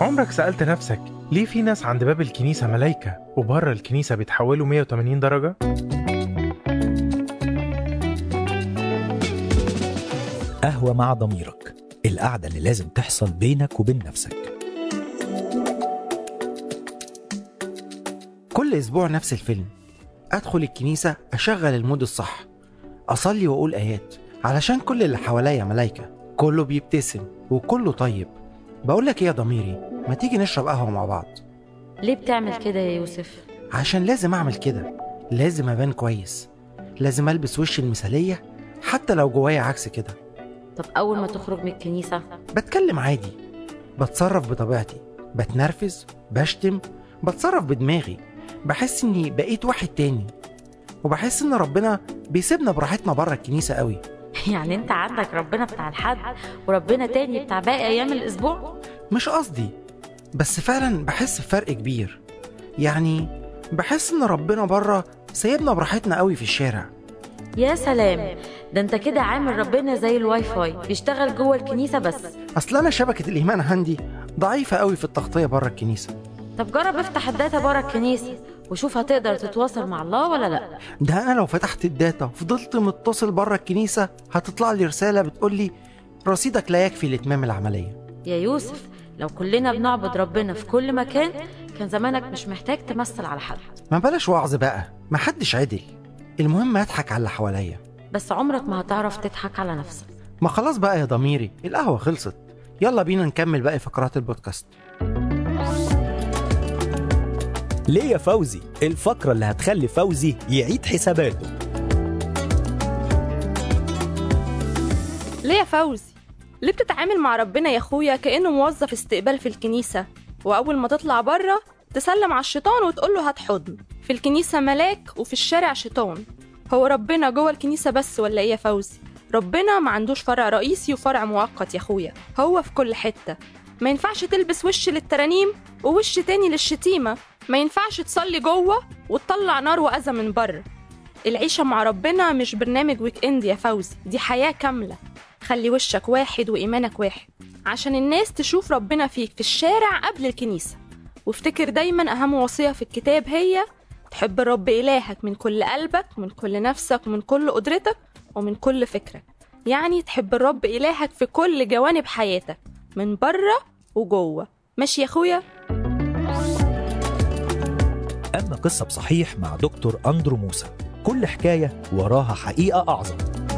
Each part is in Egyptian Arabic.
عمرك سألت نفسك ليه في ناس عند باب الكنيسة ملايكة وبره الكنيسة بيتحولوا 180 درجة؟ قهوة مع ضميرك القعدة اللي لازم تحصل بينك وبين نفسك كل اسبوع نفس الفيلم ادخل الكنيسه اشغل المود الصح اصلي واقول ايات علشان كل اللي حواليا ملايكه كله بيبتسم وكله طيب بقول لك ايه يا ضميري ما تيجي نشرب قهوه مع بعض ليه بتعمل كده يا يوسف عشان لازم اعمل كده لازم ابان كويس لازم البس وش المثاليه حتى لو جوايا عكس كده طب اول ما تخرج من الكنيسه بتكلم عادي بتصرف بطبيعتي بتنرفز بشتم بتصرف بدماغي بحس اني بقيت واحد تاني وبحس ان ربنا بيسيبنا براحتنا بره الكنيسه قوي يعني انت عندك ربنا بتاع الحد وربنا تاني بتاع باقي ايام الاسبوع مش قصدي بس فعلا بحس بفرق كبير يعني بحس ان ربنا بره سايبنا براحتنا قوي في الشارع يا سلام ده انت كده عامل ربنا زي الواي فاي بيشتغل جوه الكنيسه بس اصل انا شبكه الايمان عندي ضعيفه قوي في التغطيه بره الكنيسه طب جرب افتح الداتا بره الكنيسه وشوف هتقدر تتواصل مع الله ولا لا ده انا لو فتحت الداتا وفضلت متصل بره الكنيسه هتطلع لي رساله بتقول لي رصيدك لا يكفي لاتمام العمليه يا يوسف لو كلنا بنعبد ربنا في كل مكان كان زمانك مش محتاج تمثل على حد ما بلاش وعظ بقى محدش عدل المهم اضحك على اللي حواليا بس عمرك ما هتعرف تضحك على نفسك ما خلاص بقى يا ضميري القهوه خلصت يلا بينا نكمل باقي فقرات البودكاست ليه يا فوزي الفقرة اللي هتخلي فوزي يعيد حساباته ليه يا فوزي ليه بتتعامل مع ربنا يا اخويا كانه موظف استقبال في الكنيسه واول ما تطلع بره تسلم على الشيطان وتقول له هات حضن في الكنيسه ملاك وفي الشارع شيطان هو ربنا جوه الكنيسه بس ولا ايه يا فوزي ربنا ما عندوش فرع رئيسي وفرع مؤقت يا اخويا هو في كل حته ما ينفعش تلبس وش للترانيم ووش تاني للشتيمه ما ينفعش تصلي جوه وتطلع نار واذى من بره العيشه مع ربنا مش برنامج ويك اند يا فوزي دي حياه كامله خلي وشك واحد وإيمانك واحد عشان الناس تشوف ربنا فيك في الشارع قبل الكنيسة وافتكر دايما أهم وصية في الكتاب هي تحب الرب إلهك من كل قلبك ومن كل نفسك ومن كل قدرتك ومن كل فكرك يعني تحب الرب إلهك في كل جوانب حياتك من بره وجوه ماشي يا أخويا؟ أما قصة بصحيح مع دكتور أندرو موسى كل حكاية وراها حقيقة أعظم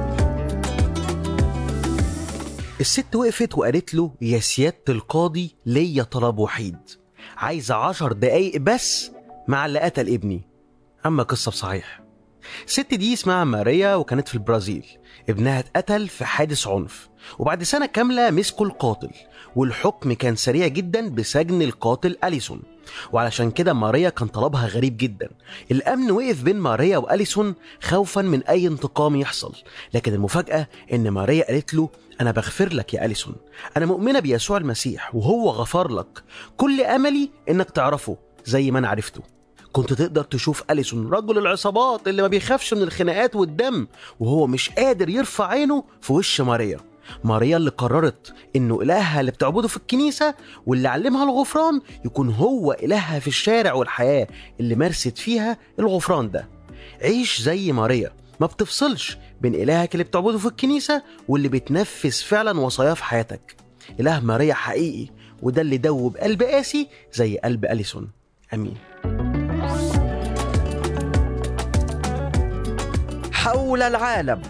الست وقفت وقالت له يا سيادة القاضي ليا طلب وحيد عايزة عشر دقايق بس مع اللي قتل ابني أما قصة بصحيح الست دي اسمها ماريا وكانت في البرازيل ابنها اتقتل في حادث عنف وبعد سنة كاملة مسكوا القاتل والحكم كان سريع جدا بسجن القاتل أليسون وعلشان كده ماريا كان طلبها غريب جدا الأمن وقف بين ماريا وأليسون خوفا من أي انتقام يحصل لكن المفاجأة إن ماريا قالت له أنا بغفر لك يا أليسون أنا مؤمنة بيسوع المسيح وهو غفر لك كل أملي إنك تعرفه زي ما أنا عرفته كنت تقدر تشوف أليسون رجل العصابات اللي ما بيخافش من الخناقات والدم وهو مش قادر يرفع عينه في وش ماريا ماريا اللي قررت انه الهها اللي بتعبده في الكنيسه واللي علمها الغفران يكون هو الهها في الشارع والحياه اللي مارست فيها الغفران ده عيش زي ماريا ما بتفصلش بين الهك اللي بتعبده في الكنيسه واللي بتنفذ فعلا وصاياه في حياتك اله ماريا حقيقي وده اللي دوب قلب قاسي زي قلب اليسون امين حول العالم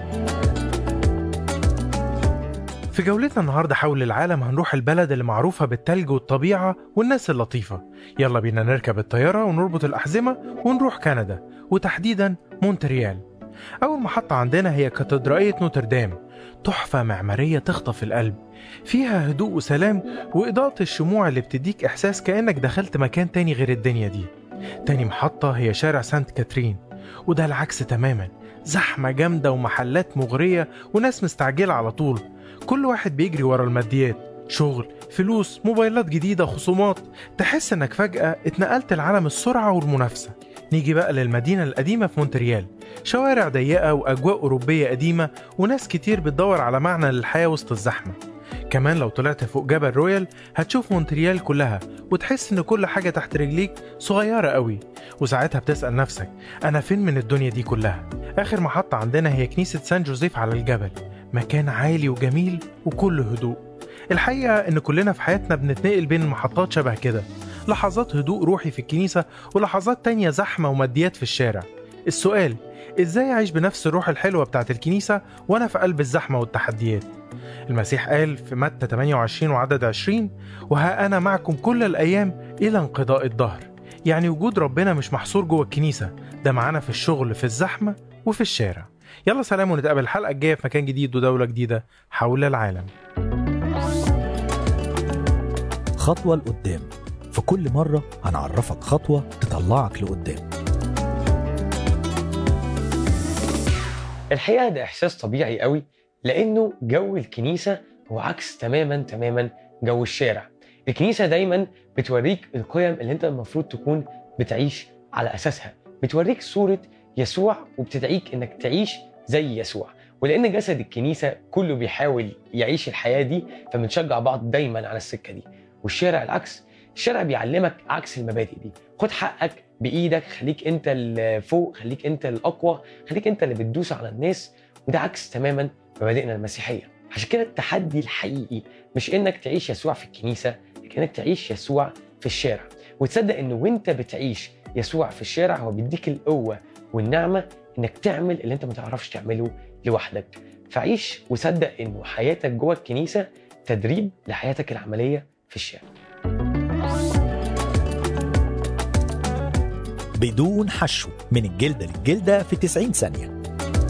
في جولتنا النهارده حول العالم هنروح البلد اللي معروفة بالتلج والطبيعة والناس اللطيفة يلا بينا نركب الطيارة ونربط الأحزمة ونروح كندا وتحديدا مونتريال أول محطة عندنا هي كاتدرائية نوتردام تحفة معمارية تخطف القلب فيها هدوء وسلام وإضاءة الشموع اللي بتديك إحساس كأنك دخلت مكان تاني غير الدنيا دي تاني محطة هي شارع سانت كاترين وده العكس تماما زحمة جامدة ومحلات مغرية وناس مستعجلة على طول كل واحد بيجري ورا الماديات شغل فلوس موبايلات جديدة خصومات تحس انك فجأة اتنقلت لعالم السرعة والمنافسة نيجي بقى للمدينة القديمة في مونتريال شوارع ضيقة وأجواء أوروبية قديمة وناس كتير بتدور على معنى للحياة وسط الزحمة كمان لو طلعت فوق جبل رويال هتشوف مونتريال كلها وتحس ان كل حاجة تحت رجليك صغيرة قوي وساعتها بتسأل نفسك انا فين من الدنيا دي كلها اخر محطة عندنا هي كنيسة سان جوزيف على الجبل مكان عالي وجميل وكله هدوء الحقيقة ان كلنا في حياتنا بنتنقل بين محطات شبه كده لحظات هدوء روحي في الكنيسة ولحظات تانية زحمة وماديات في الشارع السؤال ازاي اعيش بنفس الروح الحلوة بتاعت الكنيسة وانا في قلب الزحمة والتحديات المسيح قال في متى 28 وعدد 20 وها أنا معكم كل الأيام إلى انقضاء الدهر يعني وجود ربنا مش محصور جوه الكنيسة ده معانا في الشغل في الزحمة وفي الشارع يلا سلام ونتقابل الحلقة الجاية في مكان جديد ودولة جديدة حول العالم خطوة لقدام في كل مرة هنعرفك خطوة تطلعك لقدام الحقيقه ده احساس طبيعي قوي لانه جو الكنيسه هو عكس تماما تماما جو الشارع الكنيسه دايما بتوريك القيم اللي انت المفروض تكون بتعيش على اساسها بتوريك صوره يسوع وبتدعيك انك تعيش زي يسوع ولان جسد الكنيسه كله بيحاول يعيش الحياه دي فبنشجع بعض دايما على السكه دي والشارع العكس الشارع بيعلمك عكس المبادئ دي خد حقك بايدك خليك انت اللي فوق خليك انت الاقوى خليك انت اللي بتدوس على الناس وده عكس تماما مبادئنا المسيحيه عشان كده التحدي الحقيقي مش انك تعيش يسوع في الكنيسه لكن انك تعيش يسوع في الشارع وتصدق انه وانت بتعيش يسوع في الشارع هو بيديك القوه والنعمه انك تعمل اللي انت ما تعرفش تعمله لوحدك فعيش وصدق انه حياتك جوه الكنيسه تدريب لحياتك العمليه في الشارع بدون حشو من الجلدة للجلدة في 90 ثانية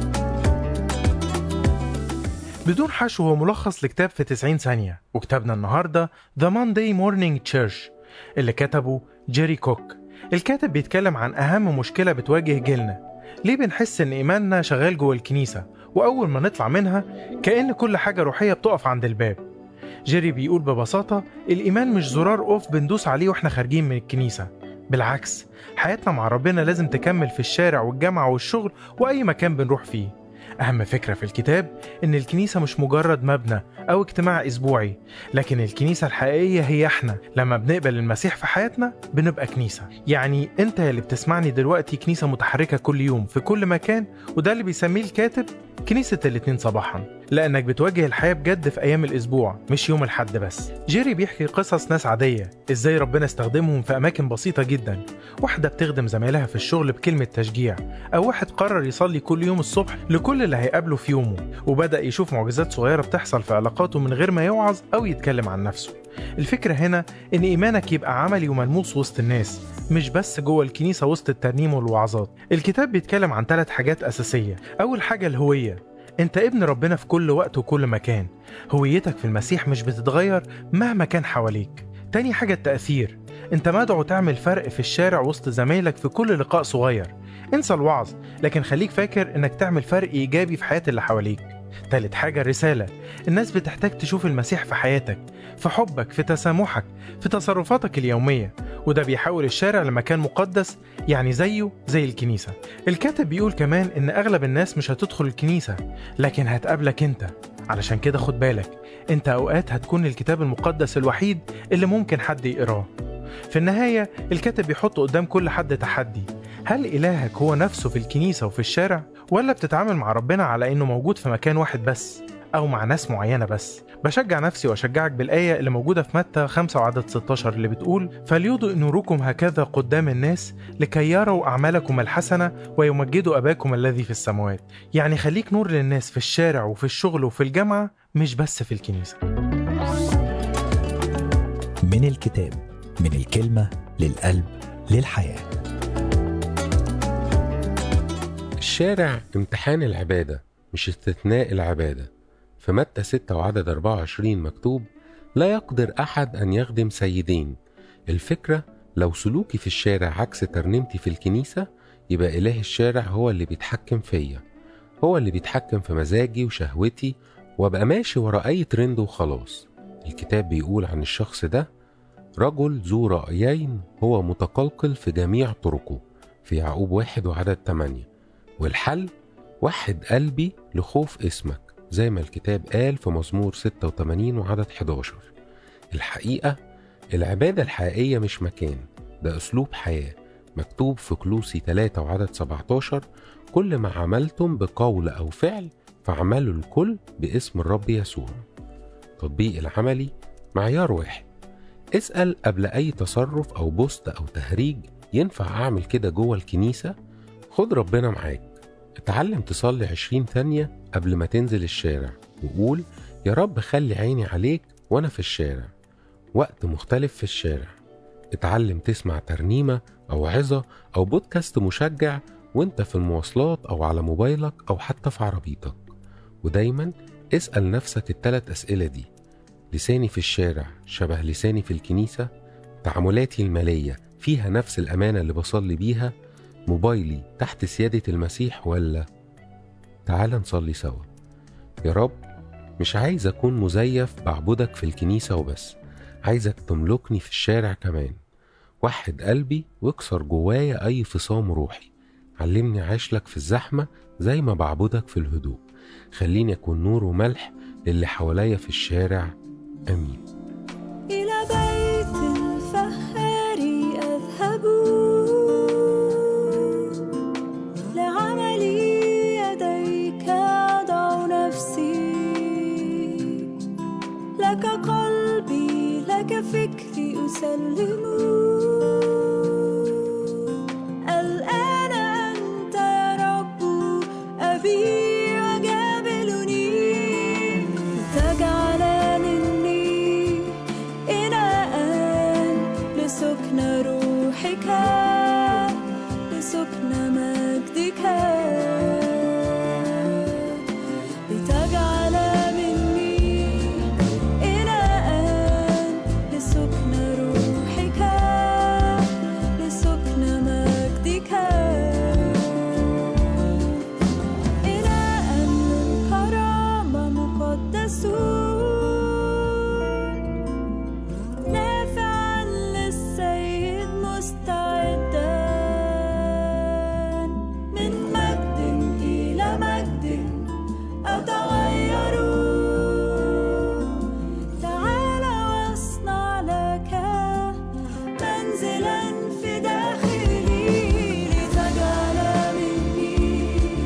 بدون حشو هو ملخص لكتاب في 90 ثانية وكتابنا النهاردة The Monday Morning Church اللي كتبه جيري كوك الكاتب بيتكلم عن أهم مشكلة بتواجه جيلنا ليه بنحس إن إيماننا شغال جوه الكنيسة وأول ما نطلع منها كأن كل حاجة روحية بتقف عند الباب جيري بيقول ببساطة الإيمان مش زرار أوف بندوس عليه وإحنا خارجين من الكنيسة بالعكس حياتنا مع ربنا لازم تكمل في الشارع والجامعة والشغل وأي مكان بنروح فيه أهم فكرة في الكتاب إن الكنيسة مش مجرد مبنى أو اجتماع أسبوعي لكن الكنيسة الحقيقية هي إحنا لما بنقبل المسيح في حياتنا بنبقى كنيسة يعني أنت اللي بتسمعني دلوقتي كنيسة متحركة كل يوم في كل مكان وده اللي بيسميه الكاتب كنيسة الاتنين صباحا لأنك بتواجه الحياة بجد في أيام الأسبوع مش يوم الحد بس جيري بيحكي قصص ناس عادية إزاي ربنا استخدمهم في أماكن بسيطة جدا واحدة بتخدم زمايلها في الشغل بكلمة تشجيع أو واحد قرر يصلي كل يوم الصبح لكل اللي هيقابله في يومه وبدأ يشوف معجزات صغيرة بتحصل في علاقاته من غير ما يوعظ أو يتكلم عن نفسه الفكرة هنا إن إيمانك يبقى عملي وملموس وسط الناس مش بس جوه الكنيسة وسط الترنيم والوعظات الكتاب بيتكلم عن ثلاث حاجات أساسية أول حاجة الهوية انت ابن ربنا في كل وقت وكل مكان هويتك في المسيح مش بتتغير مهما كان حواليك تاني حاجة التأثير انت مدعو تعمل فرق في الشارع وسط زمايلك في كل لقاء صغير انسى الوعظ لكن خليك فاكر انك تعمل فرق ايجابي في حياة اللي حواليك تالت حاجة الرسالة الناس بتحتاج تشوف المسيح في حياتك في حبك في تسامحك في تصرفاتك اليومية وده بيحول الشارع لمكان مقدس يعني زيه زي الكنيسة الكاتب بيقول كمان إن أغلب الناس مش هتدخل الكنيسة لكن هتقابلك أنت علشان كده خد بالك أنت أوقات هتكون الكتاب المقدس الوحيد اللي ممكن حد يقراه في النهاية الكاتب بيحط قدام كل حد تحدي هل إلهك هو نفسه في الكنيسة وفي الشارع ولا بتتعامل مع ربنا على إنه موجود في مكان واحد بس أو مع ناس معينة بس بشجع نفسي وأشجعك بالآية اللي موجودة في متى 5 وعدد 16 اللي بتقول فليضئ نوركم هكذا قدام الناس لكي يروا أعمالكم الحسنة ويمجدوا أباكم الذي في السماوات يعني خليك نور للناس في الشارع وفي الشغل وفي الجامعة مش بس في الكنيسة من الكتاب من الكلمة للقلب للحياة الشارع امتحان العبادة مش استثناء العبادة في متى 6 وعدد 24 مكتوب لا يقدر أحد أن يخدم سيدين الفكرة لو سلوكي في الشارع عكس ترنيمتي في الكنيسة يبقى إله الشارع هو اللي بيتحكم فيا هو اللي بيتحكم في مزاجي وشهوتي وابقى ماشي ورا أي ترند وخلاص الكتاب بيقول عن الشخص ده رجل ذو رأيين هو متقلقل في جميع طرقه في يعقوب واحد وعدد 8 والحل وحد قلبي لخوف اسمك زي ما الكتاب قال في مزمور 86 وعدد 11 الحقيقة العبادة الحقيقية مش مكان ده أسلوب حياة مكتوب في كلوسي 3 وعدد 17 كل ما عملتم بقول أو فعل فاعملوا الكل باسم الرب يسوع تطبيق العملي معيار واحد اسأل قبل أي تصرف أو بوست أو تهريج ينفع أعمل كده جوه الكنيسة خد ربنا معاك اتعلم تصلي عشرين ثانية قبل ما تنزل الشارع وقول يا رب خلي عيني عليك وأنا في الشارع وقت مختلف في الشارع اتعلم تسمع ترنيمة أو عظة أو بودكاست مشجع وانت في المواصلات أو على موبايلك أو حتى في عربيتك ودايما اسأل نفسك التلات أسئلة دي لساني في الشارع شبه لساني في الكنيسة تعاملاتي المالية فيها نفس الأمانة اللي بصلي بيها موبايلي تحت سيادة المسيح ولا تعال نصلي سوا يا رب مش عايز أكون مزيف بعبدك في الكنيسة وبس عايزك تملكني في الشارع كمان وحد قلبي واكسر جوايا أي فصام روحي علمني أعيش لك في الزحمة زي ما بعبدك في الهدوء خليني أكون نور وملح للي حواليا في الشارع آمين إلى بيت الفخار أذهب لعملي يديك أضع نفسي لك قلبي لك فكري أسلم الآن أنت يا رب أبي وجابلني تجعل مني إناء لسكن روحك لسكن مجدك لتجعل مني إناء لسكن روحك لسكن مجدك إناء للكرامة مقدسون نافعا للسيد مستعدا من مجد إلى مجد أتغير تعال واصنع لك منزلا في داخلي لتجعل مني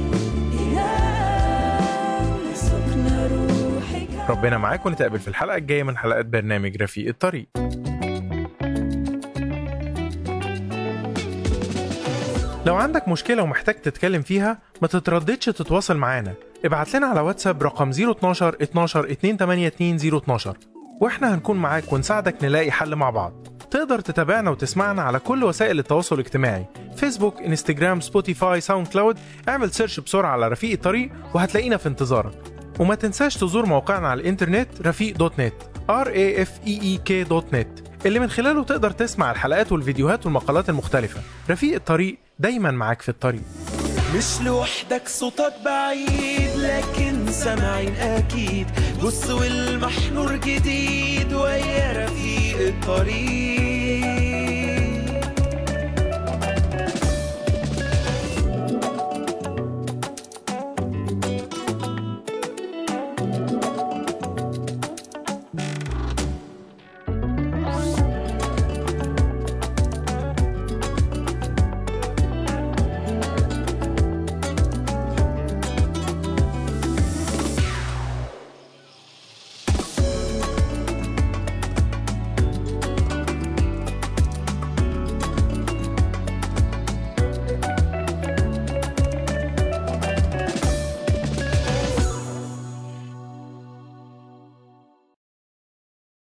إله لسكن روحك ربنا معاك ونتقابل في الحلقة الجاية من حلقات برنامج رفيق الطريق لو عندك مشكلة ومحتاج تتكلم فيها ما تترددش تتواصل معانا ابعت لنا على واتساب رقم 012 12 282 012 واحنا هنكون معاك ونساعدك نلاقي حل مع بعض تقدر تتابعنا وتسمعنا على كل وسائل التواصل الاجتماعي فيسبوك انستجرام سبوتيفاي ساوند كلاود اعمل سيرش بسرعة على رفيق الطريق وهتلاقينا في انتظارك وما تنساش تزور موقعنا على الانترنت رفيق دوت نت r a f e e k دوت نت اللي من خلاله تقدر تسمع الحلقات والفيديوهات والمقالات المختلفة رفيق الطريق دايما معاك في الطريق مش لوحدك صوتك بعيد لكن سامعين اكيد بص والمحنور جديد ويا رفيق الطريق